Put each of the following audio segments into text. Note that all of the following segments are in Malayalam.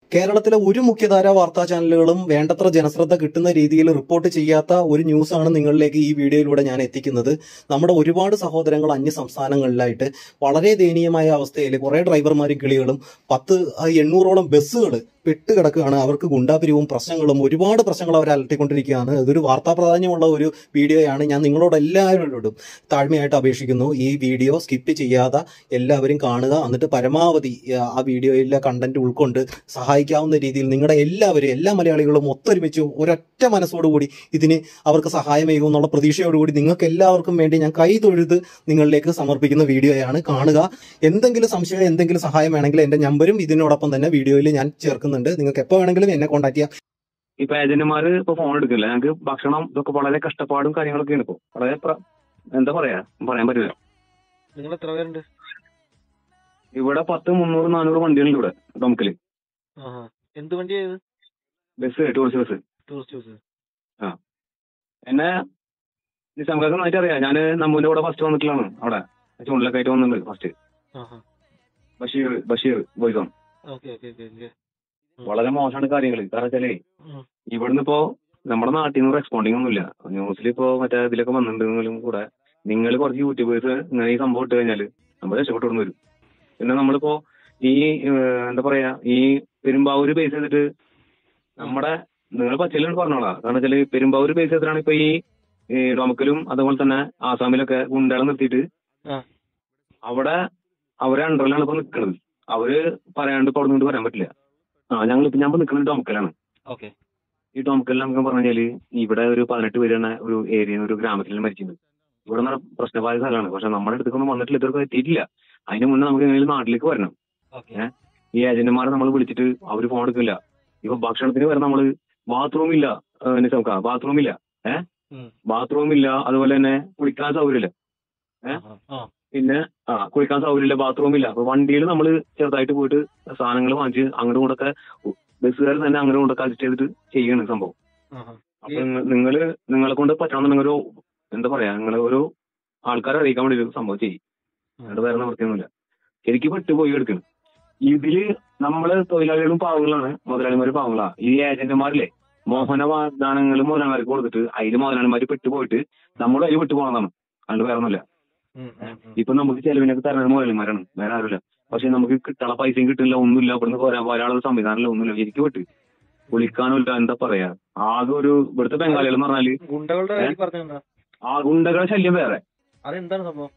കേരളത്തിലെ ഒരു മുഖ്യധാര വാർത്താ ചാനലുകളും വേണ്ടത്ര ജനശ്രദ്ധ കിട്ടുന്ന രീതിയിൽ റിപ്പോർട്ട് ചെയ്യാത്ത ഒരു ന്യൂസാണ് നിങ്ങളിലേക്ക് ഈ വീഡിയോയിലൂടെ ഞാൻ എത്തിക്കുന്നത് നമ്മുടെ ഒരുപാട് സഹോദരങ്ങൾ അന്യ സംസ്ഥാനങ്ങളിലായിട്ട് വളരെ ദയനീയമായ അവസ്ഥയിൽ കുറെ ഡ്രൈവർമാരും കിളികളും പത്ത് ആ, എണ്ണൂറോളം ബസ്സുകൾ പെട്ടുകിടക്കുകയാണ് അവർക്ക് ഗുണ്ടാപിരിവും പ്രശ്നങ്ങളും ഒരുപാട് പ്രശ്നങ്ങൾ അവർ അലട്ടിക്കൊണ്ടിരിക്കുകയാണ് ഇതൊരു വാർത്താ പ്രാധാന്യമുള്ള ഒരു വീഡിയോയാണ് ഞാൻ നിങ്ങളോട് എല്ലാവരോടും താഴ്മയായിട്ട് അപേക്ഷിക്കുന്നു ഈ വീഡിയോ സ്കിപ്പ് ചെയ്യാതെ എല്ലാവരും കാണുക എന്നിട്ട് പരമാവധി ആ, ആ വീഡിയോയിലെ കണ്ടന്റ് ഉൾക്കൊണ്ട് സഹായിക്കാവുന്ന രീതിയിൽ നിങ്ങളുടെ എല്ലാവരും എല്ലാ മലയാളികളും ഒത്തൊരുമിച്ച് ഒരൊറ്റ മനസ്സോടുകൂടി ഇതിന് അവർക്ക് സഹായമേകും എന്നുള്ള പ്രതീക്ഷയോടുകൂടി നിങ്ങൾക്ക് എല്ലാവർക്കും വേണ്ടി ഞാൻ കൈ തൊഴുത് നിങ്ങളിലേക്ക് സമർപ്പിക്കുന്ന വീഡിയോയാണ് കാണുക എന്തെങ്കിലും സംശയം എന്തെങ്കിലും സഹായം വേണമെങ്കിൽ എന്റെ നമ്പരും ഇതിനോടൊപ്പം തന്നെ വീഡിയോയിൽ ഞാൻ ചേർക്കുന്നുണ്ട് നിങ്ങൾക്ക് എപ്പോൾ വേണമെങ്കിലും എന്നെ കോൺടാക്ട് ചെയ്യാം ഇപ്പൊ ഏജന്റുമാര് ഇപ്പൊ ഫോൺ എടുക്കില്ല ഞങ്ങൾക്ക് ഭക്ഷണം ഇതൊക്കെ വളരെ കഷ്ടപ്പാടും കാര്യങ്ങളൊക്കെയാണ് ഇപ്പൊ വളരെ പ്ര- എന്താ പറയാ പറയാൻ പറ്റില്ല നിങ്ങൾ എത്ര പേരുണ്ട് ഇവിടെ പത്ത് മുന്നൂറ് നാനൂറ് വണ്ടികളുണ്ട് ഇവിടെ ഡൊമക്കില് ആഹാ. എന്ത് വണ്ടിയാ ഇത് bus tourist bus tourist bus എന്നെ നിസാംകാർക്ക് നന്നായിട്ട് അറിയാം ഞാൻ നമ്മൂന്റെ കൂടെ ഫസ്റ്റ് വന്നിട്ടുള്ളതാണ് അവിടെ ചൂണ്ടിലൊക്കെ ആയിട്ട് വന്നിട്ടുണ്ട് ഫസ്റ്റ് ആഹാ ബഷീർ ബഷീർ ബോയ്സോൺ ഓക്കെ ഓക്കെ ഓക്കെ ഓക്കെ വളരെ മോശമാണ് കാര്യങ്ങൾ കാരണം വെച്ചാലേ ഉം. ഇവിടുന്ന് ഇപ്പോ നമ്മുടെ നാട്ടിൽ നിന്ന് റെസ്പോണ്ടിങ് ഒന്നുമില്ല ന്യൂസിൽ ഇപ്പോ മറ്റേ ഇതിലൊക്കെ വന്നിട്ടുണ്ടെങ്കിലും കൂടെ നിങ്ങൾ കുറച്ച് യൂട്യൂബേഴ്സ് ഇങ്ങനെ ഈ സംഭവം ഇട്ട് കഴിഞ്ഞാല് നമ്മൾ രക്ഷപ്പെട്ടു വരും പിന്നെ നമ്മളിപ്പോ ഈ ഏഹ്, എന്താ പറയാ ഈ പെരുമ്പാവൂര് ബേസ് ചെയ്തിട്ട് നമ്മുടെ നിങ്ങൾ പച്ചയിലാണ് പറഞ്ഞോളാം കാരണം വെച്ചാല് പെരുമ്പാവൂര് ബേസ് ചെയ്തിട്ടാണ് ഇപ്പൊ ഈ ഈ ഡൊമക്കലും അതുപോലെ തന്നെ ആസാമിലൊക്കെ ഗുണ്ടകളെ നിർത്തിയിട്ട് ആ. അവിടെ അവരെ അണ്ടറിലാണ് ഇപ്പൊ നിൽക്കുന്നത് അവര് പറയാണ്ട് ഇപ്പൊ അവിടെ നിന്ന് പറയാൻ പറ്റില്ല ആ ഞങ്ങൾ ഇപ്പൊ ഞാൻ ഇപ്പൊ നിൽക്കുന്നത് ഡൊമക്കലാണ് ഓക്കെ ഈ ടോംകല്ലിൽ നമുക്ക് പറഞ്ഞു കഴിഞ്ഞാല് ഇവിടെ ഒരു പതിനെട്ട് പേരാണ് ഒരു ഏരിയ ഒരു ഗ്രാമത്തിൽ മരിച്ചിട്ടുണ്ട് ഇവിടെ നിന്ന് പ്രശ്നമായ സ്ഥലമാണ് പക്ഷെ നമ്മുടെ അടുത്തേക്കൊന്നും വന്നിട്ടില്ല ഇതൊക്കെ എത്തിയിട്ടില്ല അതിന് മുന്നേ നമുക്ക് എങ്ങനെയും നാട്ടിലേക്ക് വരണം ഓക്കെ ഈ ഏജന്റുമാരെ നമ്മൾ വിളിച്ചിട്ട് അവര് ഫോൺ എടുക്കില്ല ഇപ്പൊ ഭക്ഷണത്തിന് വരെ നമ്മള് ബാത്റൂം ഇല്ല നിസംക ബാത്റൂം ഇല്ല ഏഹ് ഉം. ബാത്റൂം ഇല്ല അതുപോലെ തന്നെ കുളിക്കാൻ സൗകര്യമില്ല ആ പിന്നെ ആ കുളിക്കാൻ സൗകര്യമില്ല ബാത്റൂം ഇല്ല അപ്പൊ വണ്ടിയിൽ നമ്മൾ ചെറുതായിട്ട് പോയിട്ട് സാധനങ്ങൾ വാങ്ങിച്ച് അങ്ങോട്ടും ഇങ്ങോട്ടൊക്കെ ബസ്സുകാർ തന്നെ അങ്ങോട്ടും ഇങ്ങോട്ടൊക്കെ അഡ്ജസ്റ്റ് ചെയ്തിട്ട് ചെയ്യാണ് സംഭവം ആഹാ. അപ്പൊ നിങ്ങ- നിങ്ങള് നിങ്ങളെ കൊണ്ട് പറ്റണമെന്നുണ്ടെങ്കിൽ ഒരു എന്താ പറയാ നിങ്ങളെ ഒരു ആൾക്കാരെ അറിയിക്കാൻ വേണ്ടി ഒരു സംഭവം ചെയ്യും അത് വേറെ നിവൃത്തിയൊന്നുമില്ല ശരിക്കും പെട്ടുപോയി എടുക്കണം ഇതില് നമ്മള് തൊഴിലാളികളും പാവങ്ങളാണ് മുതലാളിമാര് പാവങ്ങളാ ഈ ഏജന്റുമാരില്ലേ മോഹന വാഗ്ദാനങ്ങൾ മുതലാളിമാർക്ക് കൊടുത്തിട്ട് അതില് മുതലാളിമാര് പെട്ടുപോയിട്ട് നമ്മുടെ അതിൽ പെട്ടുപോകണമെന്നാണ് അല്ലാണ്ട് വേറെ ഒന്നുമില്ല ഉം, ഉം, ഉം. ഇപ്പൊ നമുക്ക് ചെലവിനൊക്കെ തരുന്നത് മുതലാളിമാരാണ് വേറെ ആരുമില്ല പക്ഷെ നമുക്ക് കിട്ടാനുള്ള പൈസയും കിട്ടില്ല ഒന്നുമില്ല ഇവിടുന്ന് പോരാ ഒരാളുടെ സംവിധാനമില്ല ഒന്നുമില്ല എനിക്ക് വിട്ട് കുളിക്കാനുമില്ല എന്താ പറയാ ആകെ ഒരു ഇവിടുത്തെ ബംഗാളികൾ എന്ന് പറഞ്ഞാല് ഗുണ്ടകളുടെ ഏ? കാര്യം പറഞ്ഞെന്താ ആ ഗുണ്ടകളുടെ ശല്യം വേറെ അതെന്താണ് സംഭവം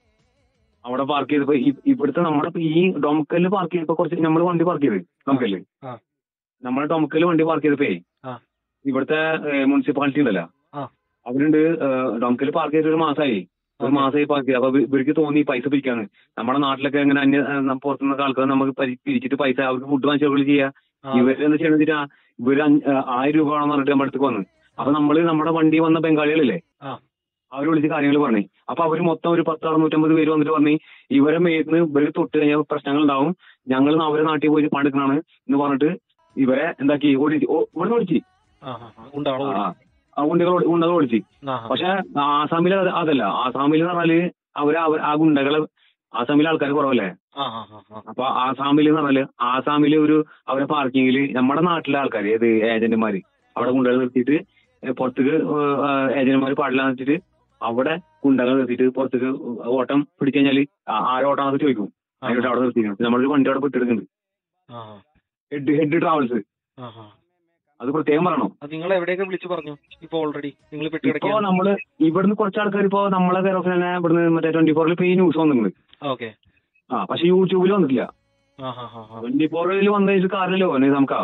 അവിടെ പാർക്ക് ചെയ്തപ്പോ ഈ- ഇവിടുത്തെ നമ്മുടെ ഇപ്പൊ ഈ ഡൊമക്കലിൽ പാർക്ക് ചെയ്തപ്പോ കുറച്ച് നമ്മൾ വണ്ടി പാർക്ക് ചെയ്ത് ഡൊമക്കലിൽ ആ. നമ്മുടെ ഡൊമക്കലിൽ വണ്ടി പാർക്ക് ചെയ്തപ്പോ ആ. ഇവിടുത്തെ മുനിസിപ്പാലിറ്റി ഉണ്ടല്ലോ ആ. അവരുണ്ട് ഡൊമക്കലിൽ പാർക്ക് ചെയ്തിട്ട് ഒരു മാസമായി ഒരു ഓക്കേ. മാസമായി പാർക്ക് ചെയ്ത് അപ്പൊ ഇവർക്ക് തോന്നി പൈസ പിരിക്കാന്ന് നമ്മുടെ നാട്ടിലൊക്കെ എങ്ങനെ അന്യ ഏ, ന- പുറത്തുനിന്നൊക്കെ ആൾക്കാർ നമുക്ക് പരി- പിരിച്ചിട്ട് പൈസ അവർക്ക് ഫുഡ് വാങ്ങിച്ചു ചെയ്യാ ആ, ഇവര് എന്താ ചെയ്യണമെന്ന് വെച്ചാ ഇവര് അഞ്ച്- ഏ, ആയിരം രൂപ വേണമെന്ന് പറഞ്ഞിട്ട് നമ്മുടെ അടുത്ത് വന്നു അപ്പൊ നമ്മള് നമ്മുടെ വണ്ടി വന്ന ബംഗാളികളില്ലേ ആ. അവർ വിളിച്ച് കാര്യങ്ങൾ പറഞ്ഞു അപ്പൊ അവര് മൊത്തം ഒരു പത്ത് അറുന്നൂറ്റമ്പത് പേര് വന്നിട്ട് പറഞ്ഞു ഇവരെ മേത്തുനിന്ന് ഇവര് തൊട്ട് കഴിഞ്ഞാൽ പ്രശ്നങ്ങൾ ഉണ്ടാവും ഞങ്ങൾ അവരെ നാട്ടിൽ പോയി പണിയെടുക്കണാണ് എന്ന് പറഞ്ഞിട്ട് ഇവരെ എന്താക്കി ഓടിച്ച് ഓ- ഇവിടെ ഓടിച്ച് ആ, ആ, ആ. ഗുണ്ടകളെ ആ, ഓടി. ആ ഗുണ്ടകൾ ഓടി- ഗുണ്ടകൾ ഓടിച്ച് ആഹാ. പക്ഷെ ആസാമിൽ അത് അതല്ല ആസാമിൽ എന്ന് പറഞ്ഞാല് അവര് അവർ ആ ഗുണ്ടകളെ ആസാമിലെ ആൾക്കാർ കുറവല്ലേ ആ, ആ, ആ, ആ. അപ്പൊ ആസാമിൽ എന്ന് പറഞ്ഞാല് ആസാമിലെ ഒരു അവരെ പാർക്കിങ്ങില് നമ്മുടെ നാട്ടിലെ ആൾക്കാർ ഏത് ഏജന്റുമാര് അവിടെ ഗുണ്ടകൾ നിർത്തിയിട്ട് ഏ, പുറത്തേക്ക് ഏജന്റുമാര് പാടില്ല വെച്ചിട്ട് അവിടെ ഗുണ്ടകൾ നിർത്തിയിട്ട് പുറത്തേക്ക് ഓട്ടം പിടിച്ചു കഴിഞ്ഞാല് ആ- ആരെ ഓട്ടം ചോദിക്കും അതിനോട്ട് അവിടെ നിർത്തിയിരിക്കണം നമ്മളൊരു വണ്ടി അവിടെ പെട്ടെടുക്കുന്നുണ്ട് ആ, ഹെഡ് ഹെഡ് ട്രാവൽസ് ആ, ആ. അത് പ്രത്യേകം പറയണം അത് നിങ്ങൾ എവിടെയൊക്കെ വിളിച്ചു പറഞ്ഞു ഇപ്പൊ ഓൾറെഡി നിങ്ങൾ ഇപ്പൊ പെട്ടിടക്കാൻ നമ്മള് ഇവിടുന്ന് കുറച്ച് ആൾക്കാർ ഇപ്പൊ നമ്മളെ കേരള തന്നെ ഇവിടുന്ന് മറ്റേ ട്വന്റി ഫോറിൽ ഇപ്പൊ ഈ ന്യൂസ് വന്നിട്ടുണ്ട് ഓക്കെ ആ പക്ഷെ യൂട്യൂബിൽ വന്നിട്ടില്ല ആ ഹാ ഹാ ഹാ ട്വന്റി ഫോറിൽ വന്ന കാരണല്ലോ നമുക്കാ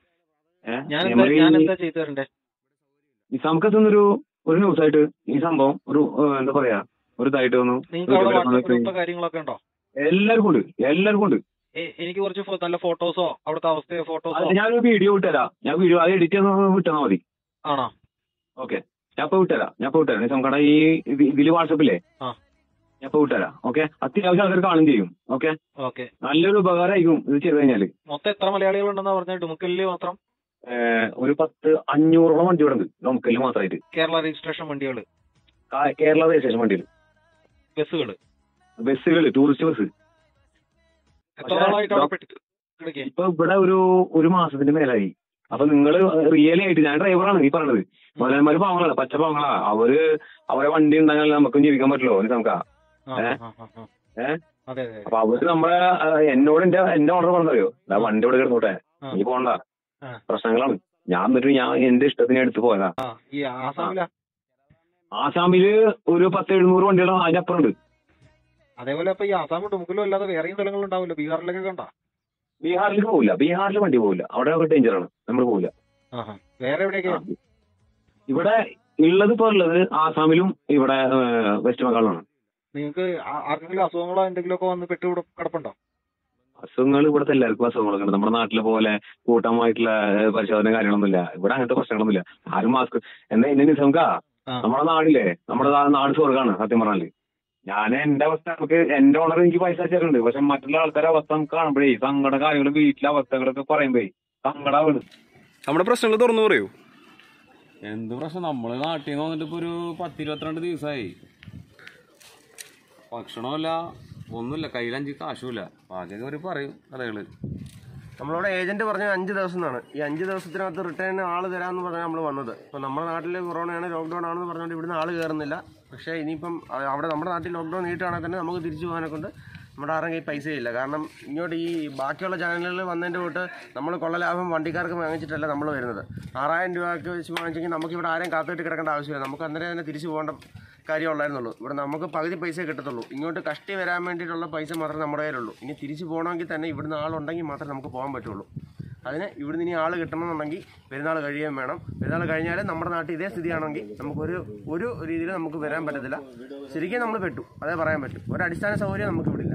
ഞാൻ എന്താ ഞാൻ എന്താ ചെയ്തു തരണ്ടേ നിസാമക്കത്തൊന്നൊരു ഒരു ന്യൂസ് ആയിട്ട് ഈ സംഭവം ഒരു ഏഹ്, എന്താ പറയാ ഒരു ഇതായിട്ട് ഒന്ന് നിങ്ങൾക്ക് അവിടെ യൂട്യൂബിൽ വാട്സാപ്പ് വന്നിട്ട് ഗ്രൂപ്പോ കാര്യങ്ങളൊക്കെ ഉണ്ടോ എല്ലാവർക്കും ഉണ്ട് എല്ലാവർക്കും ഉണ്ട് എ- എനിക്ക് കുറച്ച് ഫോ- നല്ല ഫോട്ടോസോ അവിടുത്തെ അവസ്ഥയോ ഫോട്ടോസോ അത് ഞാനൊരു വീഡിയോ വിട്ടുതരാം ഞാൻ വീഡിയോ അത് എഡിറ്റ് ചെയ്ത് വിട്ടാൽ മതി ആണോ ഓക്കെ ഞാൻ ഇപ്പൊ വിട്ടുതരാം ഞാൻ ഇപ്പൊ വിട്ടുതരാം നിസാംകട ഈ ഇത് ഇതില് വാട്സപ്പില്ലേ ആ. ഞാൻ ഇപ്പൊ വിട്ടുതരാം ഓക്കെ അത്യാവശ്യം ആൾക്കാർ കാണും ചെയ്യും ഓക്കെ ഓക്കെ നല്ലൊരു ഉപകാരമായിരിക്കും ഇത് ചെയ്ത് കഴിഞ്ഞാല് മൊത്തം എത്ര മലയാളികൾ ഉണ്ടെന്നാ പറഞ്ഞത് ഡുമുക്കലില് മാത്രം ഏഹ്, ഒരു പത്ത് അഞ്ഞൂറോളം വണ്ടി ഇവിടെ ഉണ്ട് നമുക്കല് മാത്രമായിട്ട് കേരള രജിസ്ട്രേഷൻ വണ്ടികൾ കാ- കേരള രജിസ്ട്രേഷൻ വണ്ടിയിൽ ബസ്സുകൾ ബസ്സുകൾ ടൂറിസ്റ്റ് ബസ് എത്ര പക്ഷേ നാളായിട്ട് അവിടെ ഡോ- പെട്ടി ഇടയ്ക്ക് ഇപ്പൊ ഇവിടെ ഒരു ഒരു മാസത്തിന്റെ മേലായി അപ്പൊ നിങ്ങൾ റിയലി ആയിട്ട് ഞാൻ ഡ്രൈവറാണ് ഈ പറഞ്ഞത് മുതലാളിമാര് പാവങ്ങളാണ് പച്ച പാവങ്ങളാ അവര് അവരെ വണ്ടി ഉണ്ടാകാൻ നമുക്കും ജീവിക്കാൻ പറ്റുള്ളൂ നമുക്ക് ആ, ഏ? ആ, ആ, ആ. ഏ? അതെ അതെ അപ്പൊ അവര് നമ്മളെ ആ, എന്നോട് എന്റെ എന്റെ ഓർഡർ പറഞ്ഞറിയോ ദാ വണ്ടി ഇവിടെ കിടന്നോട്ടെ ആ. നീ പോണ്ട ആ. പ്രശ്നങ്ങളാണ് ഞാൻ എന്നിട്ട് ഞാൻ എന്റെ ഇഷ്ടത്തിന് എടുത്ത് പോയതാ ആ ഈ ആസാമില ആസാമില് ഒരു പത്ത് എഴുന്നൂറ് വണ്ടിയുടെ അതിന്റെ അപ്പുറം ഉണ്ട് അതേപോലെ ഇപ്പൊ ഈ ആസാമും ഡുമുക്കിലും അല്ലാതെ വേറെയും സ്ഥലങ്ങൾ ഉണ്ടാവില്ല ബീഹാറിലൊക്കെ കണ്ടോ ബീഹാറിലേക്ക് പോവില്ല ബീഹാറിൽ വണ്ടി പോവില്ല അവിടെ ഒക്കെ ഡേഞ്ചറാണ് നമ്മൾ പോവില്ല ആഹാ. വേറെ എവിടെയൊക്കെ ആ. ഇവിടെ ഉള്ളത് ഇപ്പൊ ഉള്ളത് ആസാമിലും ഇവിടെ ഏ, വെസ്റ്റ് ബംഗാളിലാണ് നിങ്ങൾക്ക് ആ- ആർക്കെങ്കിലും അസുഖങ്ങളോ എന്തെങ്കിലുമൊക്കെ വന്ന് പെട്ടു കിട- കിടപ്പുണ്ടോ അസുഖങ്ങൾ ഇവിടുത്തെ എല്ലാവർക്കും അസുഖങ്ങളൊക്കെ ഉണ്ട് നമ്മുടെ നാട്ടിലെ പോലെ കൂട്ടമായിട്ടുള്ള ഏ, പരിശോധന കാര്യങ്ങളൊന്നുമില്ല ഇവിടെ അങ്ങനത്തെ പ്രശ്നങ്ങളൊന്നുമില്ല ആരും മാസ്ക് എന്നാ ഇന്ന നിസംകാ ആ. നമ്മുടെ നാടില്ലേ നമ്മുടെ നാ- നാട് സ്വർഗാണ് സത്യം പറഞ്ഞാല് ഞാൻ എന്റെ അവസ്ഥ നമുക്ക് എന്റെ ഓണർ എനിക്ക് പൈസ അയച്ചിട്ടുണ്ട് പക്ഷെ മറ്റുള്ള ആൾക്കാരുടെ അവസ്ഥ നമുക്ക് കാണുമ്പോഴേ സങ്കട കാര്യങ്ങൾ വീട്ടിലെ അവസ്ഥകളൊക്കെ പറയുമ്പോഴേ സങ്കടാവാണ് നമ്മുടെ പ്രശ്നങ്ങൾ തുറന്നു പറയൂ എന്ത് പ്രശ്നം നമ്മള് നാട്ടിൽ നിന്ന് വന്നിട്ട് ഇപ്പൊ ഒരു പത്തിരുപത്തിരണ്ട് ദിവസമായി ഭക്ഷണമില്ല ഒന്നുമില്ല കയ്യിൽ അഞ്ച് കാശുമില്ല ബാക്കിയൊക്കെ അവർ പറയും കഥകള് നമ്മളോട് ഏജന്റ് പറഞ്ഞ അഞ്ച് ദിവസം എന്നാണ് ഈ അഞ്ച് ദിവസത്തിനകത്ത് റിട്ടേൺ ആള് തരാമെന്ന് പറഞ്ഞാൽ നമ്മൾ വന്നത് ഇപ്പം നമ്മുടെ നാട്ടിൽ കൊറോണയാണ് ലോക്ക്ഡൌൺ ആണെന്ന് പറഞ്ഞുകൊണ്ട് ഇവിടുന്ന് ആള് കയറുന്നില്ല പക്ഷേ ഇനിയിപ്പം അ- അവിടെ നമ്മുടെ നാട്ടിൽ ലോക്ക്ഡൌൺ നീട്ടുകയാണെങ്കിൽ തന്നെ നമുക്ക് തിരിച്ചു പോകാനെ കൊണ്ട് നമ്മുടെ ആരും കയ്യിൽ പൈസയില്ല കാരണം ഇങ്ങോട്ട് ഈ ബാക്കിയുള്ള ചാനലുകളിൽ വന്നതിൻ്റെ തൊട്ട് നമ്മൾ കൊള്ള ലാഭം വണ്ടിക്കാർക്ക് വാങ്ങിച്ചിട്ടല്ല നമ്മൾ വരുന്നത് ആറായിരം രൂപയ്ക്ക് വെച്ച് വാങ്ങിച്ചെങ്കിൽ നമുക്ക് ഇവിടെ ആരെയും കാത്തിട്ട് കിടക്കേണ്ട ആവശ്യമില്ല നമുക്ക് അന്നേരം തന്നെ തിരിച്ചു പോകേണ്ട കാര്യമുള്ളായിരുന്നുള്ളൂ ഇവിടെ നമുക്ക് പകുതി പൈസ കിട്ടത്തുള്ളൂ ഇങ്ങോട്ട് കഷ്ടി വരാൻ വേണ്ടിയിട്ടുള്ള പൈസ മാത്രമേ നമ്മുടെ കയ്യിലുള്ളൂ ഇനി തിരിച്ചു പോകണമെങ്കിൽ തന്നെ ഇവിടുന്ന് ആളുണ്ടെങ്കിൽ മാത്രമേ നമുക്ക് പോകാൻ പറ്റുള്ളൂ അതിന് ഇവിടുന്ന് ഇനി ആൾ കിട്ടണമെന്നുണ്ടെങ്കിൽ പെരുന്നാൾ കഴിയുകയും വേണം പെരുന്നാൾ കഴിഞ്ഞാൽ നമ്മുടെ നാട്ടിൽ ഇതേ സ്ഥിതിയാണെങ്കിൽ നമുക്കൊരു ഒരു രീതിയിൽ നമുക്ക് വരാൻ പറ്റത്തില്ല ശരിക്കും നമ്മൾ പെട്ടു അതേ പറയാൻ പറ്റും ഒരു അടിസ്ഥാന സൗകര്യം നമുക്ക് ഇവിടെ ഇല്ല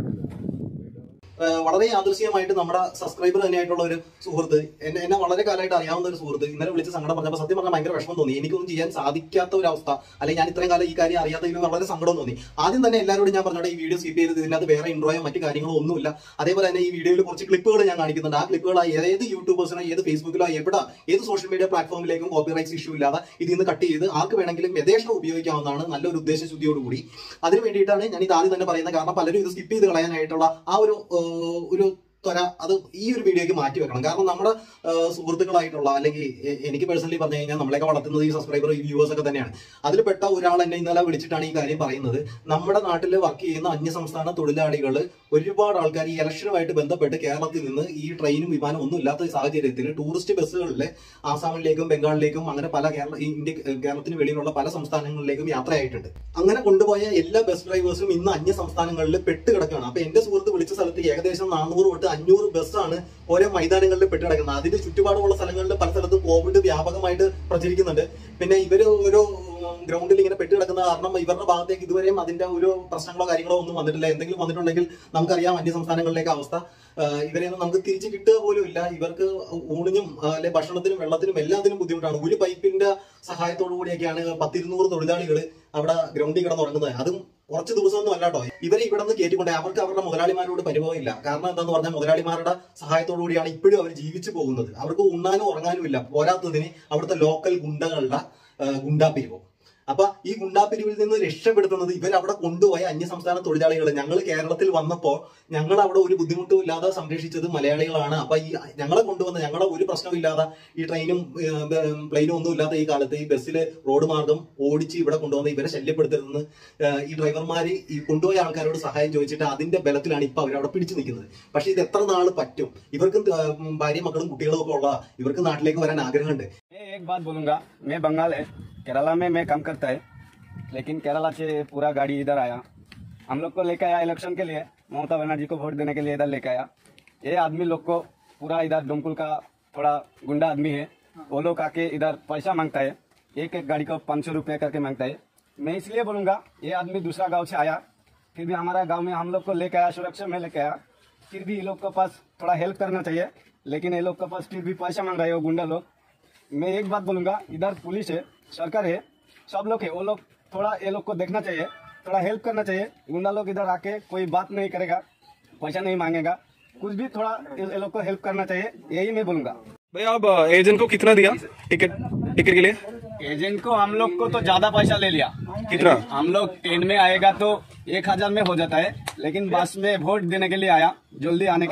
ഏഹ് വളരെ യാദൃശ്യമായിട്ട് നമ്മുടെ സബ്സ്ക്രൈബർ തന്നെയായിട്ടുള്ള ഒരു സുഹൃത്ത് എന്നെ എന്നെ വളരെ കാലമായിട്ട് അറിയാവുന്ന ഒരു സുഹൃത്ത് ഇന്നലെ വിളിച്ച് സങ്കടം പറഞ്ഞപ്പോൾ സത്യം പറഞ്ഞാൽ ഭയങ്കര വിഷമം തോന്നി എനിക്കൊന്നും ചെയ്യാൻ സാധിക്കാത്ത ഒരു അവസ്ഥ അല്ലെങ്കിൽ ഞാൻ ഇത്രയും കാലം ഈ കാര്യം അറിയാത്തതിൽ വളരെ സങ്കടം തോന്നി ആദ്യം തന്നെ എല്ലാവരോടും ഞാൻ പറഞ്ഞോട്ടെ ഈ വീഡിയോ സ്കിപ്പ് ചെയ്ത് ഇതിനകത്ത് വേറെ ഇൻട്രോയോ മറ്റു കാര്യങ്ങളോ ഒന്നുമില്ല അതേപോലെ തന്നെ ഈ വീഡിയോയിൽ കുറച്ച് ക്ലിപ്പുകൾ ഞാൻ കാണിക്കുന്നുണ്ട് ആ ക്ലിപ്പുകൾ ഏത് യൂട്യൂബേഴ്സിനോ ഏത് ഫേസ്ബുക്കിലോ എവിടെ ഏത് സോഷ്യൽ മീഡിയ പ്ലാറ്റ്ഫോമിലേക്കും കോപ്പി റൈറ്റ്സ് ഇഷ്യൂ ഇല്ലാതെ ഇതിൽ നിന്ന് കട്ട് ചെയ്ത് ആർക്ക് വേണമെങ്കിലും യഥേഷ്ടം ഉപയോഗിക്കാവുന്നതാണ് നല്ലൊരു ഉദ്ദേശശുദ്ധിയോടുകൂടി അതിന് വേണ്ടിയിട്ടാണ് ഞാൻ ഇത് ആദ്യം തന്നെ പറയുന്നത് കാരണം പലരും ഇത് സ്കിപ്പ് ചെയ്ത് കളയാനായിട്ടുള്ള ആ ഒരു ഏഹ്, ഒരു ത്വര അത് ഈ ഒരു വീഡിയോയ്ക്ക് മാറ്റി വെക്കണം കാരണം നമ്മുടെ ഏഹ്, സുഹൃത്തുക്കളായിട്ടുള്ള അല്ലെങ്കിൽ എ- എനിക്ക് പേഴ്സണലി പറഞ്ഞു കഴിഞ്ഞാൽ നമ്മളെയൊക്കെ വളർത്തുന്നത് ഈ സബ്സ്ക്രൈബർ ഈ വ്യൂവേഴ്സ് ഒക്കെ തന്നെയാണ് അതിൽപ്പെട്ട ഒരാൾ എന്നെ ഇന്നലെ വിളിച്ചിട്ടാണ് ഈ കാര്യം പറയുന്നത് നമ്മുടെ നാട്ടിൽ വർക്ക് ചെയ്യുന്ന അന്യസംസ്ഥാന തൊഴിലാളികൾ ഒരുപാട് ആൾക്കാർ ഈ ഇലക്ഷനുമായിട്ട് ബന്ധപ്പെട്ട് കേരളത്തിൽ നിന്ന് ഈ ട്രെയിനും വിമാനം ഒന്നും ഇല്ലാത്ത ഈ സാഹചര്യത്തിൽ ടൂറിസ്റ്റ് ബസ്സുകളിൽ ആസാമിലേക്കും ബംഗാളിലേക്കും അങ്ങനെ പല കേരള ഈ ഇന്ത്യ കേരളത്തിന് വെളിയിലുള്ള പല സംസ്ഥാനങ്ങളിലേക്കും യാത്രയായിട്ടുണ്ട് അങ്ങനെ കൊണ്ടുപോയ എല്ലാ ബസ് ഡ്രൈവേഴ്സും ഇന്ന് അന്യ സംസ്ഥാനങ്ങളിൽ പെട്ട് കിടക്കുകയാണ് അപ്പൊ എന്റെ സുഹൃത്ത് വിളിച്ച സ്ഥലത്ത് ഏകദേശം നാനൂറ് തൊട്ട് അഞ്ഞൂറ് ബസ്സാണ് ഓരോ മൈതാനങ്ങളിൽ പെട്ട് കിടക്കുന്നത് അതിന്റെ ചുറ്റുപാടുമുള്ള സ്ഥലങ്ങളിൽ പല സ്ഥലത്തും കോവിഡ് വ്യാപകമായിട്ട് പ്രചരിക്കുന്നുണ്ട് പിന്നെ ഇവര് ഒരു ഗ്രൗണ്ടിൽ ഇങ്ങനെ പെട്ട് കിടക്കുന്ന കാരണം ഇവരുടെ ഭാഗത്തേക്ക് ഇതുവരെയും അതിന്റെ ഒരു പ്രശ്നങ്ങളോ കാര്യങ്ങളോ ഒന്നും വന്നിട്ടില്ല എന്തെങ്കിലും വന്നിട്ടുണ്ടെങ്കിൽ നമുക്കറിയാം അന്യ സംസ്ഥാനങ്ങളിലേക്ക് അവസ്ഥ ആഹ് ഇവരെയൊന്നും നമുക്ക് തിരിച്ച് കിട്ടുക പോലും ഇല്ല ഇവർക്ക് ഊണിനും ആഹ് അല്ലെ ഭക്ഷണത്തിനും വെള്ളത്തിനും എല്ലാത്തിനും ബുദ്ധിമുട്ടാണ് ഒരു പൈപ്പിന്റെ സഹായത്തോടു കൂടിയൊക്കെയാണ് പത്തിരുന്നൂറ് തൊഴിലാളികൾ അവിടെ ഗ്രൗണ്ടിൽ കിടന്നുറങ്ങുന്നത് അതും കുറച്ച് ദിവസമൊന്നും അല്ല കേട്ടോ ഇവരെ ഇവിടെ നിന്ന് കയറ്റിക്കൊണ്ടേ അവർക്ക് അവരുടെ മുതലാളിമാരോട് പരിഭവമില്ല കാരണം എന്താന്ന് പറഞ്ഞാൽ മുതലാളിമാരുടെ സഹായത്തോടു കൂടിയാണ് ഇപ്പോഴും അവർ ജീവിച്ചു പോകുന്നത് അവർക്ക് ഉണ്ണാനും ഉറങ്ങാനും ഇല്ല പോരാത്തതിന് അവിടുത്തെ ലോക്കൽ ഗുണ്ടകളുടെ ആഹ് ഗുണ്ടാപിരിവും അപ്പൊ ഈ ഗുണ്ടാപിരിവിൽ നിന്ന് രക്ഷപ്പെടുത്തുന്നത് ഇവർ അവിടെ കൊണ്ടുപോയ അന്യസംസ്ഥാന തൊഴിലാളികൾ ഞങ്ങൾ കേരളത്തിൽ വന്നപ്പോൾ ഞങ്ങൾ അവിടെ ഒരു ബുദ്ധിമുട്ടും ഇല്ലാതെ സംരക്ഷിച്ചത് മലയാളികളാണ് അപ്പൊ ഈ ഞങ്ങളെ കൊണ്ടുവന്ന ഞങ്ങളെ ഒരു പ്രശ്നമില്ലാതെ ഈ ട്രെയിനും പ്ലെയിനും ഒന്നും ഇല്ലാത്ത ഈ കാലത്ത് ഈ ബസ്സിൽ റോഡ് മാർഗം ഓടിച്ച് ഇവിടെ കൊണ്ടുവന്ന് ഇവരെ ശല്യപ്പെടുത്തരുതെന്ന് ഏഹ് ഈ ഡ്രൈവർമാര് ഈ കൊണ്ടുപോയ ആൾക്കാരോട് സഹായം ചോദിച്ചിട്ട് അതിന്റെ ബലത്തിലാണ് ഇപ്പൊ അവർ അവിടെ പിടിച്ചു നിൽക്കുന്നത് പക്ഷെ ഇത് എത്ര നാള് പറ്റും ഇവർക്കും ഏഹ് ഭാര്യയും മക്കളും കുട്ടികളും ഒക്കെ ഉള്ള ഇവർക്ക് നാട്ടിലേക്ക് വരാൻ ആഗ്രഹമുണ്ട് मैं एक बात बोलूंगा मैं बंगाल है केरला में मैं काम करता है लेकिन केरला से पूरा गाड़ी इधर आया हम लोग को लेके आया इलेक्शन के लिए ममता बनर्जी को वोट देने के लिए इधर लेके आया ये आदमी लोग को पूरा इधर डुमकुल का थोड़ा गुंडा आदमी है वो लोग आके इधर पैसा मांगता है एक एक गाड़ी को पाँच सौ रुपये करके मांगता है मैं इसलिए बोलूंगा ये आदमी दूसरा गांव से आया फिर भी हमारा गांव में हम लोग को लेके आया सुरक्षा में लेके आया फिर भी ये लोग के पास थोड़ा हेल्प करना चाहिए लेकिन ये लोग के पास फिर भी पैसा मांग रहे हो गुंडा लोग मैं एक बात बोलूंगा इधर पुलिस है सरकार है सब लोग है वो लोग थोड़ा ये लोग को देखना चाहिए थोड़ा हेल्प करना चाहिए गुंडा लोग इधर आके कोई बात नहीं करेगा पैसा नहीं मांगेगा कुछ भी थोड़ा ये ये लोग को हेल्प करना चाहिए यही मैं बोलूंगा भाई आप एजेंट को कितना दिया टिकट टिकट के लिए एजेंट को हम लोग को तो ज्यादा पैसा ले लिया कितना हम लोग ट्रेन में आएगा तो एक हजार में हो जाता है लेकिन बस में वोट देने के लिए आया जल्दी आने के लिए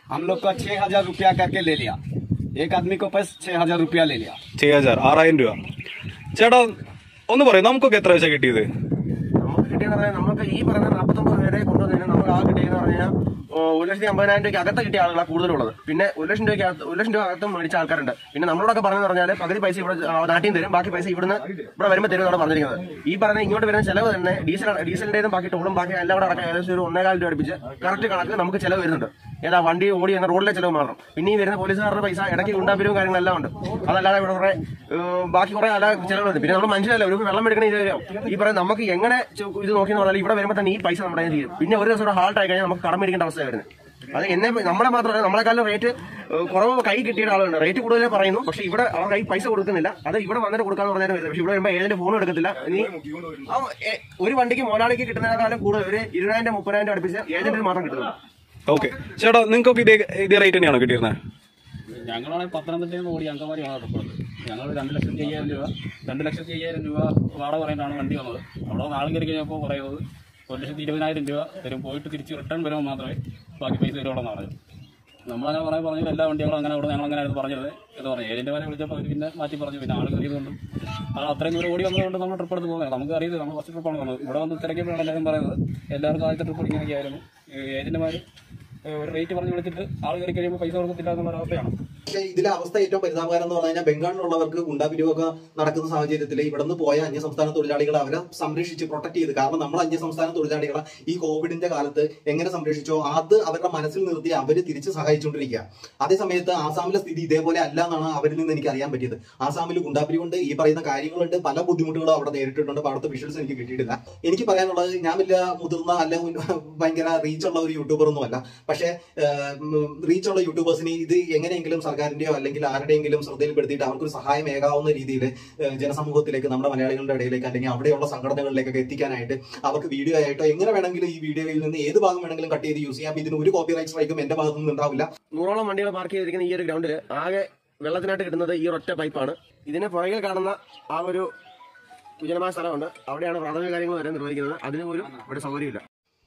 हम लोग का छह हजार रुपया करके ले लिया एक आदमी को पास छह हजार रुपया ले लिया छह हजार ആറായിരം രൂപ ചേട്ടാ ഒന്ന് പറയും നമുക്കൊക്കെ എത്ര വെച്ചാ കിട്ടിയത് നമുക്ക് കിട്ടിയെന്ന് പറഞ്ഞാൽ നമുക്ക് ഈ പറയുന്ന നാൽപ്പത്തൊമ്പത് പേരെ കൊണ്ടുവന്നതിന് നമുക്ക് ആ കിട്ടിയെന്ന് പറഞ്ഞാൽ ഒരു ലക്ഷത്തി അമ്പതിനായിരം രൂപയ്ക്ക് അകത്ത് കിട്ടിയ ആളുകളാണ് കൂടുതലുള്ളത് പിന്നെ ഒരു ലക്ഷം രൂപയ്ക്ക് അകത്ത് ഒരു ലക്ഷം രൂപ അകത്തും മേടിച്ച ആൾക്കാരുണ്ട് പിന്നെ നമ്മളോടൊക്കെ പറഞ്ഞെന്ന് പറഞ്ഞാൽ പകുതി പൈസ ഇവിടെ ആ, നാട്ടിൽ നിന്ന് തരും ബാക്കി പൈസ ഇവിടുന്ന് ഇവിടെ വരുമ്പോൾ തരും എന്നാണ് പറഞ്ഞിരിക്കുന്നത് ഈ പറഞ്ഞ ഇങ്ങോട്ട് വരുന്ന ചെലവ് തന്നെ ഡീസൽ ഡീസലിന്റേതും ബാക്കി ടോളും ബാക്കി എല്ലാം കൂടെ അടക്കം ഏകദേശം ഒരു ഒന്നേകാൽ രൂപ അടുപ്പിച്ച് കറക്റ്റ് കണക്ക് നമുക്ക് ചെലവ് വരുന്നുണ്ട് ഏതാ വണ്ടി ഓടി എന്ന റോഡിലെ ചെലവ് മാത്രം പിന്നെ ഈ വരുന്ന പോലീസുകാരുടെ പൈസ ഇടയ്ക്ക് ഗുണ്ടാപ്പിരും കാര്യങ്ങളെല്ലാം ഉണ്ട് അതല്ലാതെ ഇവിടെ കുറെ ഏഹ്, ബാക്കി കുറെ അല്ല ചെലവുണ്ട് പിന്നെ നമ്മൾ മനുഷ്യരല്ല ഒരു വെള്ളം എടുക്കണ ഇത് ഈ പറയുന്ന നമുക്ക് എങ്ങനെ ചു- ഇത് നോക്കിയെന്ന് പറഞ്ഞാൽ ഇവിടെ വരുമ്പോൾ തന്നെ ഈ പൈസ നമ്മുടെ കയ്യിൽ തീരും പിന്നെ ഒരു ദിവസം ഹാൾട്ട് ആയി കഴിഞ്ഞാൽ നമുക്ക് കടം മേടിക്കേണ്ട അവസ്ഥ വരുന്നത് അത് എന്നെ നമ്മളെ മാത്രമല്ല നമ്മളെക്കാളും റേറ്റ് ഏഹ്, കുറവ് കൈ കിട്ടിയ ആളുണ്ട് റേറ്റ് കൂടുതലേ പറയുന്നു പക്ഷെ ഇവിടെ അവർ കൈ പൈസ കൊടുക്കുന്നില്ല അത് ഇവിടെ വന്നിട്ട് കൊടുക്കാന്ന് പറഞ്ഞാൽ വരുന്നത് പക്ഷെ ഇവിടെ വരുമ്പോൾ ഏതിന്റെ ഫോൺ എടുക്കത്തില്ല ഇനി ആ, ഏ, ഒരു വണ്ടിക്ക് മുതലാളിക്ക് കിട്ടുന്നതിനേക്കാളും കൂടുതൽ ഒരു ഇരുപതിനായിരം മുപ്പതിനായിരം അടുപ്പിച്ച് ഏജന്റിന് മാത്രം കിട്ടുന്നു ഓക്കെ ചേട്ടാ നിങ്ങൾക്കൊക്കെ ഇതേ ഇതേ റേറ്റ് തന്നെയാണോ കിട്ടിയിരുന്നത് ഞങ്ങളാണെങ്കിൽ പത്തനംതിട്ടയിൽ നിന്ന് ഓടി അങ്കമാലിയാണ് റിപ്പോർട്ട് ഞങ്ങൾ രണ്ട് ലക്ഷത്തി അയ്യായിരം രൂപ രണ്ട് ലക്ഷത്തി അയ്യായിരം രൂപ വാടക പറയുന്നതാണ് വണ്ടി വന്നത് അവിടെ നാളെ കയറി കഴിഞ്ഞപ്പോൾ പറയുന്നത് ഒരു ലക്ഷത്തി ഇരുപതിനായിരം രൂപ തരും പോയിട്ട് തിരിച്ച് റിട്ടേൺ വരുമ്പോൾ മാത്രമേ ബാക്കി പൈസ തരുള്ളൂ എന്നാണ് പറഞ്ഞത് നമ്മളങ്ങനെ പറയാൻ പറഞ്ഞത് എല്ലാ വണ്ടികളും അങ്ങനെ അവിടെ ഞങ്ങൾ അങ്ങനെ ആയിരുന്നു പറഞ്ഞത് എന്ന് പറഞ്ഞു ഏജന്റുമാരെ വിളിച്ചപ്പോൾ അവർ പിന്നെ മാറ്റി പറഞ്ഞു പിന്നെ ആൾ കയറിയതുകൊണ്ട് ആ അത്രയും ദൂരം ഓടി വന്നതുകൊണ്ട് നമ്മൾ ട്രിപ്പ് എടുത്ത് പോകുന്നത് നമുക്ക് അറിയില്ല നമ്മൾ ഫസ്റ്റ് ട്രിപ്പാണ് വന്നത് ഇവിടെ വന്ന് തിരക്കിയപ്പോഴാണ് എല്ലാവരും പറയുന്നത് എല്ലാവർക്കും ആദ്യത്തെ ട്രിപ്പ് ഇങ്ങനെയൊക്കെയായിരുന്നു ഏജന്റുമാർ ഒരു റേറ്റ് പറഞ്ഞ് വിളിച്ചിട്ട് ആൾ കയറി കഴിയുമ്പോൾ പൈസ കൊടുക്കത്തില്ല എന്നുള്ള അവസ്ഥയാണ് പക്ഷേ ഇതിലെ അവസ്ഥ ഏറ്റവും പരിതാപകരം എന്ന് പറഞ്ഞു കഴിഞ്ഞാൽ ബംഗാളിലുള്ളവർക്ക് ഗുണ്ടാപിരിവൊക്കെ നടക്കുന്ന സാഹചര്യത്തിൽ ഇവിടുന്ന് പോയ അന്യസംസ്ഥാന തൊഴിലാളികളെ അവരെ സംരക്ഷിച്ച് പ്രൊട്ടക്ട് ചെയ്ത് കാരണം നമ്മൾ അന്യസംസ്ഥാന തൊഴിലാളികളെ ഈ കോവിഡിന്റെ കാലത്ത് എങ്ങനെ സംരക്ഷിച്ചോ അത് അവരുടെ മനസ്സിൽ നിർത്തി അവർ തിരിച്ച് സഹായിച്ചുകൊണ്ടിരിക്കുക അതേ സമയത്ത് ആസാമിലെ സ്ഥിതി ഇതേപോലെ അല്ല എന്നാണ് അവരിൽ നിന്ന് എനിക്ക് അറിയാൻ പറ്റിയത് ആസാമിൽ ഗുണ്ടാപിരി കൊണ്ട് ഈ പറയുന്ന കാര്യങ്ങളുണ്ട് പല ബുദ്ധിമുട്ടുകളും അവിടെ നേരിട്ടിട്ടുണ്ട് അപ്പോൾ അവിടുത്തെ വിഷ്വൽസ് എനിക്ക് കിട്ടിയിട്ടില്ല എനിക്ക് പറയാനുള്ളത് ഞാൻ വലിയ മുതിർന്ന അല്ല ഭയങ്കര റീച്ചുള്ള ഒരു യൂട്യൂബർ ഒന്നുമല്ല പക്ഷേ റീച്ചുള്ള യൂട്യൂബേഴ്സിന് ഇത് എങ്ങനെയെങ്കിലും സർക്കാരിന്റെയോ അല്ലെങ്കിൽ ആരുടെയെങ്കിലും ശ്രദ്ധയിൽപ്പെടുത്തിയിട്ട് അവർക്കൊരു സഹായം ഏകാവുന്ന രീതിയിൽ ജനസമൂഹത്തിലേക്ക് നമ്മുടെ മലയാളികളുടെ ഇടയിലേക്ക് അല്ലെങ്കിൽ അവിടെയുള്ള സംഘടനകളിലേക്കൊക്കെ എത്തിക്കാനായിട്ട് അവർക്ക് വീഡിയോ ആയിട്ടോ എങ്ങനെ വേണമെങ്കിലും ഈ വീഡിയോയിൽ നിന്ന് ഏത് ഭാഗം വേണമെങ്കിലും കട്ട് ചെയ്ത് യൂസ് ചെയ്യാം ഇതിന് ഒരു കോപ്പിറൈറ്റ് സ്ട്രൈക്കും എന്റെ ഭാഗത്തു നിന്ന് ഉണ്ടാവില്ല നൂറോളം വണ്ടികൾ പാർക്ക് ചെയ്തിരിക്കുന്ന ഈ ഒരു ഗ്രൗണ്ടിൽ ആകെ വെള്ളത്തിനായിട്ട് കിട്ടുന്നത് ഈ ഒറ്റ പൈപ്പാണ് ഇതിന് പുറകിൽ കാണുന്ന ആ ഒരു വിജനമായ സ്ഥലമുണ്ട് അവിടെയാണ് പ്രാഥമിക കാര്യങ്ങൾ വരെ നിർവഹിക്കുന്നത് അതിന് പോലും ഇവിടെ സൗകര്യമില്ല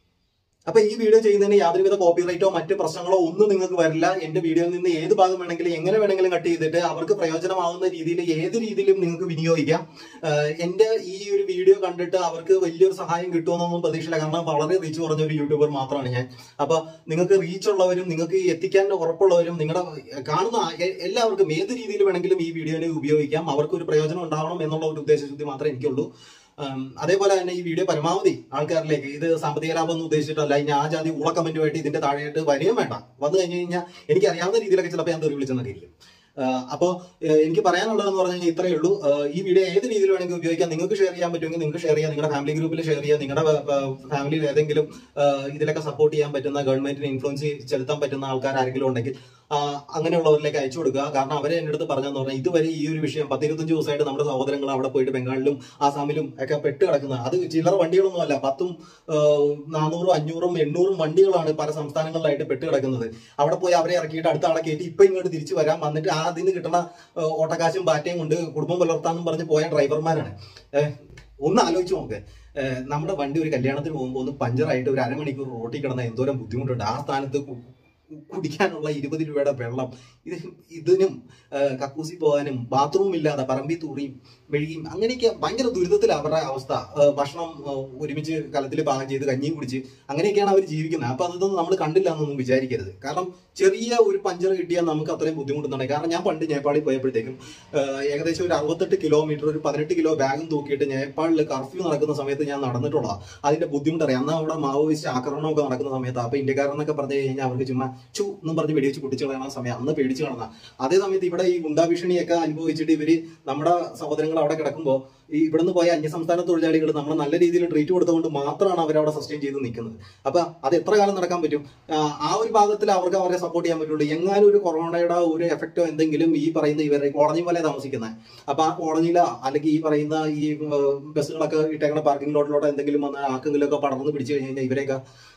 അപ്പൊ ഈ വീഡിയോ ചെയ്യുന്നതിന് യാതൊരുവിധ കോപ്പിറൈറ്റോ മറ്റ് പ്രശ്നങ്ങളോ ഒന്നും നിങ്ങൾക്ക് വരില്ല എന്റെ വീഡിയോയിൽ നിന്ന് ഏത് ഭാഗം വേണമെങ്കിലും എങ്ങനെ വേണമെങ്കിലും കട്ട് ചെയ്തിട്ട് അവർക്ക് പ്രയോജനമാവുന്ന രീതിയിൽ ഏത് രീതിയിലും നിങ്ങൾക്ക് വിനിയോഗിക്കാം ആഹ് എന്റെ ഈ ഒരു വീഡിയോ കണ്ടിട്ട് അവർക്ക് വലിയൊരു സഹായം കിട്ടുമെന്നൊന്നും പ്രതീക്ഷയില്ല കാരണം വളരെ റീച്ച് കുറഞ്ഞ ഒരു യൂട്യൂബർ മാത്രമാണ് ഞാൻ അപ്പൊ നിങ്ങൾക്ക് റീച്ച് ഉള്ളവരും നിങ്ങൾക്ക് എത്തിക്കാൻ ഉറപ്പുള്ളവരും നിങ്ങളുടെ കാണുന്ന എ- എല്ലാവർക്കും ഏത് രീതിയിൽ വേണമെങ്കിലും ഈ വീഡിയോനെ ഉപയോഗിക്കാം അവർക്ക് ഒരു പ്രയോജനം ഉണ്ടാവണം എന്നുള്ള ഒരു ഉദ്ദേശശുദ്ധി മാത്രമേ എനിക്കുള്ളൂ ഉം, അതേപോലെ തന്നെ ഈ വീഡിയോ പരമാവധി ആൾക്കാരിലേക്ക് ഇത് സാമ്പത്തിക ലാഭം ഒന്നും ഉദ്ദേശിച്ചിട്ടല്ല ഇനി ആ ജാതി ഉള്ള കമന്റുമായിട്ട് ഇതിന്റെ താഴെയായിട്ട് വരികയും വേണ്ട വന്നു കഴിഞ്ഞ് കഴിഞ്ഞാൽ എനിക്ക് അറിയാവുന്ന രീതിയിലൊക്കെ ചിലപ്പോൾ ഞാൻ തെറി വിളിച്ചെന്നിരിക്കും അപ്പോൾ എനിക്ക് പറയാനുള്ളതെന്ന് പറഞ്ഞു കഴിഞ്ഞാൽ ഇത്രയേ ഉള്ളൂ ആഹ് ഈ വീഡിയോ ഏത് രീതിയിൽ വേണമെങ്കിൽ ഉപയോഗിക്കാം നിങ്ങൾക്ക് ഷെയർ ചെയ്യാൻ പറ്റുമെങ്കിൽ നിങ്ങൾക്ക് ഷെയർ ചെയ്യാം നിങ്ങളുടെ ഫാമിലി ഗ്രൂപ്പിൽ ഷെയർ ചെയ്യാം നിങ്ങളുടെ ഫാമിലിയിൽ ഏതെങ്കിലും ആഹ് ഇതിലൊക്കെ സപ്പോർട്ട് ചെയ്യാൻ പറ്റുന്ന ഗവൺമെന്റിന് ഇൻഫ്ലുവൻസ് ചെലുത്താൻ പറ്റുന്ന ആൾക്കാർ ആരെങ്കിലും ഉണ്ടെങ്കിൽ ആഹ് അങ്ങനെയുള്ളവരിലേക്ക് അയച്ചു കൊടുക്കുക കാരണം അവരെ എൻ്റെ അടുത്ത് പറഞ്ഞെന്ന് പറഞ്ഞാൽ ഇതുവരെ ഈ ഒരു വിഷയം പത്തിരുപത്തഞ്ച് ദിവസമായിട്ട് നമ്മുടെ സഹോദരങ്ങൾ അവിടെ പോയിട്ട് ബംഗാളിലും ആസാമിലും ഒക്കെ പെട്ട് കിടക്കുന്നത് അത് ചില്ലറ വണ്ടികളൊന്നും അല്ല പത്തും ആഹ് നാനൂറും അഞ്ഞൂറും എണ്ണൂറും വണ്ടികളാണ് പല സംസ്ഥാനങ്ങളിലായിട്ട് പെട്ട് കിടക്കുന്നത് അവിടെ പോയി അവരെ ഇറക്കിയിട്ട് അടുത്ത ആളെ കയറ്റി ഇപ്പൊ ഇങ്ങോട്ട് തിരിച്ചു വരാൻ വന്നിട്ട് ആ അതിന് കിട്ടുന്ന ആഹ് ഓട്ടക്കാശും ബാറ്റയും കൊണ്ട് കുടുംബം പുലർത്താന്നും പറഞ്ഞ് പോയ ഡ്രൈവർമാരാണ് ഏഹ് ഒന്ന് ആലോചിച്ച് നോക്ക് ഏഹ് നമ്മുടെ വണ്ടി ഒരു കല്യാണത്തിന് പോകുമ്പോൾ ഒന്ന് പഞ്ചറായിട്ട് ഒരു അരമണിക്കൂർ റോട്ടിൽ കിടന്ന എന്തോരം ബുദ്ധിമുട്ടുണ്ട് ആ സ്ഥാനത്ത് കു- കുടിക്കാനുള്ള ഇരുപത് രൂപയുടെ വെള്ളം ഇത് ഇതിനും ആ, കക്കൂസി പോകാനും ബാത്റൂം ഇല്ലാതെ പറമ്പി തൂറിയും മെഴുകിയും അങ്ങനെയൊക്കെ ഭയങ്കര ദുരിതത്തിലാണ് അവരുടെ അവസ്ഥ ആ, ഭക്ഷണം ആ, ഒരുമിച്ച് കലത്തിൽ പാകം ചെയ്ത് കഞ്ഞിയും കുടിച്ച് അങ്ങനെയൊക്കെയാണ് അവർ ജീവിക്കുന്നത് അപ്പൊ അതൊന്നും നമ്മൾ കണ്ടില്ല എന്നൊന്നും വിചാരിക്കരുത് കാരണം ചെറിയ ഒരു പഞ്ചർ കിട്ടിയാൽ നമുക്ക് അത്രയും ബുദ്ധിമുട്ടുന്നുണ്ട് കാരണം ഞാൻ പണ്ട് നേപ്പാളിൽ പോയപ്പോഴത്തേക്കും ആ, ഏകദേശം ഒരു അറുപത്തെട്ട് കിലോമീറ്റർ ഒരു പതിനെട്ട് കിലോ ബാഗും തൂക്കിയിട്ട് നേപ്പാളിൽ കർഫ്യൂ നടക്കുന്ന സമയത്ത് ഞാൻ നടന്നിട്ടുള്ളതാണ് അതിന്റെ ബുദ്ധിമുട്ടറിയാം അന്ന് അവിടെ മാവോയിസ്റ്റ് ആക്രമണമൊക്കെ നടക്കുന്ന സമയത്ത് അപ്പൊ ഇന്ത്യക്കാരെന്നൊക്കെ പറഞ്ഞു കഴിഞ്ഞാൽ അവർക്ക് ചുമ്മാ ചു എന്നും പറഞ്ഞ് വെടിവെച്ച് പൊട്ടിച്ചു കളയുന്ന സമയം അന്ന് പേടിച്ചു കളഞ്ഞ അതേ സമയത്ത് ഇവിടെ ഈ ഗുണ്ടാഭീഷണിയൊക്കെ അനുഭവിച്ചിട്ട് ഇവര് നമ്മുടെ സഹോദരങ്ങൾ അവിടെ കിടക്കുമ്പോൾ ഈ ഇവിടുന്ന് പോയ അന്യസംസ്ഥാന തൊഴിലാളികൾ നമ്മൾ നല്ല രീതിയിൽ ട്രീറ്റ് കൊടുത്തുകൊണ്ട് മാത്രമാണ് അവരവിടെ സസ്റ്റെയിൻ ചെയ്ത് നിൽക്കുന്നത് അപ്പൊ അത് എത്ര കാലം നടക്കാൻ പറ്റും ആ, ആ ഒരു ഭാഗത്തിൽ അവർക്ക് അവരെ സപ്പോർട്ട് ചെയ്യാൻ പറ്റുള്ളൂ എങ്ങാനും ഒരു കൊറോണയുടെ ഒരു എഫക്റ്റോ എന്തെങ്കിലും ഈ പറയുന്ന ഇവരെ കോളനി പോലെ താമസിക്കുന്നത് അപ്പൊ ആ കോളനിയിലോ അല്ലെങ്കിൽ ഈ പറയുന്ന ഈ ഏർ, ബസ്സുകളൊക്കെ ഇട്ടേക്കുന്ന പാർക്കിംഗ് ലോട്ടിലോട്ട് എന്തെങ്കിലും വന്ന് ആർക്കെങ്കിലും ഒക്കെ പടർന്ന് പിടിച്ചു കഴിഞ്ഞ് കഴിഞ്ഞാൽ ഇവരെയൊക്കെ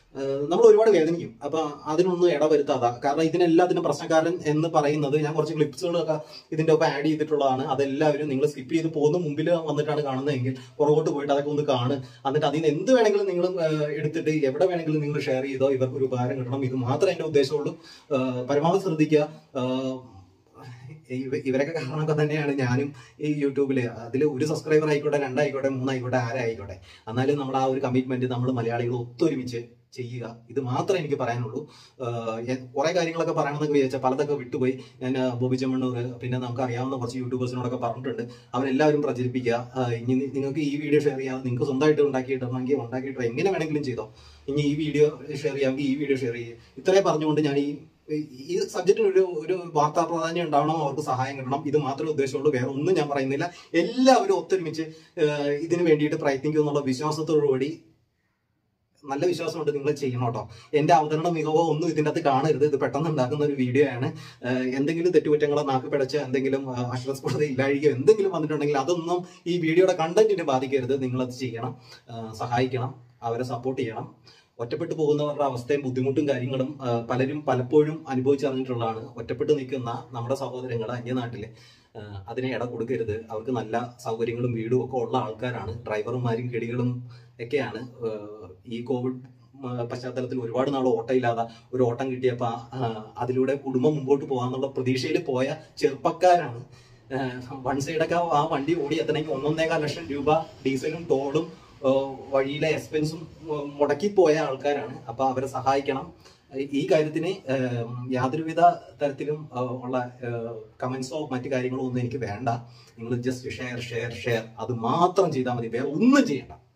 നമ്മൾ ഒരുപാട് വേദനിക്കും അപ്പൊ അതിനൊന്നും ഇടവരുത്താതെ കാരണം ഇതിനെല്ലാത്തിനും പ്രശ്നക്കാരൻ എന്ന് പറയുന്നത് ഞാൻ കുറച്ച് ക്ലിപ്സുകളൊക്കെ ഇതിന്റെ ഒപ്പം ആഡ് ചെയ്തിട്ടുള്ളതാണ് അതെല്ലാവരും നിങ്ങൾ സ്കിപ്പ് ചെയ്ത് പോകുന്ന മുമ്പിൽ വന്നിട്ടാണ് കാണുന്നതെങ്കിൽ പുറകോട്ട് പോയിട്ട് അതൊക്കെ ഒന്ന് കാണ് എന്നിട്ട് അതിന് എന്ത് വേണമെങ്കിലും നിങ്ങൾ എടുത്തിട്ട് എവിടെ വേണമെങ്കിലും നിങ്ങൾ ഷെയർ ചെയ്തോ ഇവർക്ക് ഒരു ഉപകാരം കിട്ടണം ഇത് മാത്രമേ എന്റെ ഉദ്ദേശമുള്ളൂ ആ, പരമാവധി ശ്രദ്ധിക്കുക ആ, ഇവ- ഇവരൊക്കെ കാരണമൊക്കെ തന്നെയാണ് ഞാനും ഈ യൂട്യൂബില് അതിൽ ഒരു സബ്സ്ക്രൈബർ ആയിക്കോട്ടെ രണ്ടായിക്കോട്ടെ മൂന്നായിക്കോട്ടെ ആരായിക്കോട്ടെ എന്നാലും നമ്മൾ ആ ഒരു കമ്മിറ്റ്മെന്റ് നമ്മൾ മലയാളികൾ ഒത്തൊരുമിച്ച് ചെയ്യുക ഇത് മാത്രമേ എനിക്ക് പറയാനുള്ളൂ കുറെ കാര്യങ്ങളൊക്കെ പറയണമെന്നൊക്കെ വിചാരിച്ചാൽ പലതൊക്കെ വിട്ടുപോയി ഞാൻ ആ, ബോബി ചെമ്മണ്ണൂർ പിന്നെ നമുക്ക് അറിയാവുന്ന കുറച്ച് യൂട്യൂബേഴ്സിനോടൊക്കെ പറഞ്ഞിട്ടുണ്ട് അവരെല്ലാവരും പ്രചരിപ്പിക്കുക ആ, ഇനി നി- നിങ്ങൾക്ക് ഈ വീഡിയോ ഷെയർ ചെയ്യാം നിങ്ങൾക്ക് സ്വന്തമായിട്ട് ഉണ്ടാക്കിയിടണമെങ്കിൽ ഉണ്ടാക്കിയിട്ട് എങ്ങനെ വേണമെങ്കിലും ചെയ്തോ ഇനി ഈ വീഡിയോ ഷെയർ ചെയ്യാമെങ്കിൽ ഈ വീഡിയോ ഷെയർ ചെയ്യുക ഇത്രയും പറഞ്ഞുകൊണ്ട് ഞാൻ ഈ ഈ സബ്ജക്റ്റിന് ഒരു ഒരു വാർത്താ പ്രാധാന്യം ഉണ്ടാവണം അവർക്ക് സഹായം കിട്ടണം ഇത് മാത്രമേ ഉദ്ദേശമുള്ളൂ വേറെ ഒന്നും ഞാൻ പറയുന്നില്ല എല്ലാവരും ഒത്തൊരുമിച്ച് ഏഹ്, ഇതിന് വേണ്ടിയിട്ട് പ്രയത്നിക്കും എന്നുള്ള വിശ്വാസത്തോടുകൂടി നല്ല വിശ്വാസമുണ്ട് നിങ്ങൾ ചെയ്യണം കേട്ടോ എന്റെ അവതരണ മികവോ ഒന്നും ഇതിന്റെ അകത്ത് കാണരുത് ഇത് പെട്ടെന്ന് ഉണ്ടാക്കുന്ന ഒരു വീഡിയോ ആണ് ഏഹ്, എന്തെങ്കിലും തെറ്റുകുറ്റങ്ങളോ നാക്ക് പിടച്ച് എന്തെങ്കിലും ഏഹ്, അക്ഷരസ്ഫുടത ഇല്ലാഴികയോ എന്തെങ്കിലും വന്നിട്ടുണ്ടെങ്കിൽ അതൊന്നും ഈ വീഡിയോയുടെ കണ്ടന്റിനെ ബാധിക്കരുത് നിങ്ങളത് ചെയ്യണം ഏഹ്, സഹായിക്കണം അവരെ സപ്പോർട്ട് ചെയ്യണം ഒറ്റപ്പെട്ടു പോകുന്നവരുടെ അവസ്ഥയും ബുദ്ധിമുട്ടും കാര്യങ്ങളും ആ, പലരും പലപ്പോഴും അനുഭവിച്ചറിഞ്ഞിട്ടുള്ളതാണ് ഒറ്റപ്പെട്ടു നിൽക്കുന്ന നമ്മുടെ സഹോദരങ്ങൾ അന്യനാട്ടില് ആ, അതിനെ ഇട കൊടുക്കരുത് അവർക്ക് നല്ല സൗകര്യങ്ങളും വീടും ഒക്കെ ഉള്ള ആൾക്കാരാണ് ഡ്രൈവർമാരും കിടികളും ഒക്കെയാണ് ആ, ഈ കോവിഡ് ആ, പശ്ചാത്തലത്തിൽ ഒരുപാട് നാൾ ഓട്ടമില്ലാതെ ഒരു ഓട്ടം കിട്ടിയപ്പോൾ അതിലൂടെ കുടുംബം മുമ്പോട്ട് പോകാന്നുള്ള പ്രതീക്ഷയിൽ പോയ ചെറുപ്പക്കാരാണ് വൺ സൈഡൊക്കെ ആ വണ്ടി ഓടി എത്തണമെങ്കിൽ ഒന്നൊന്നേകാൽ ലക്ഷം രൂപ ഡീസലും ടോളും ഏഹ് വഴിയിലെ എക്സ്പെൻസും ഏഹ് മുടക്കിപ്പോയ ആൾക്കാരാണ് അപ്പൊ അവരെ സഹായിക്കണം ഈ കാര്യത്തിന് ഏഹ് യാതൊരുവിധ തരത്തിലും ഏഹ് ഉള്ള കമന്റ്സോ മറ്റു കാര്യങ്ങളോ ഒന്നും എനിക്ക് വേണ്ട നിങ്ങൾ ജസ്റ്റ് ഷെയർ ഷെയർ ഷെയർ അത് മാത്രം ചെയ്താൽ മതി വേറെ ഒന്നും ചെയ്യണ്ട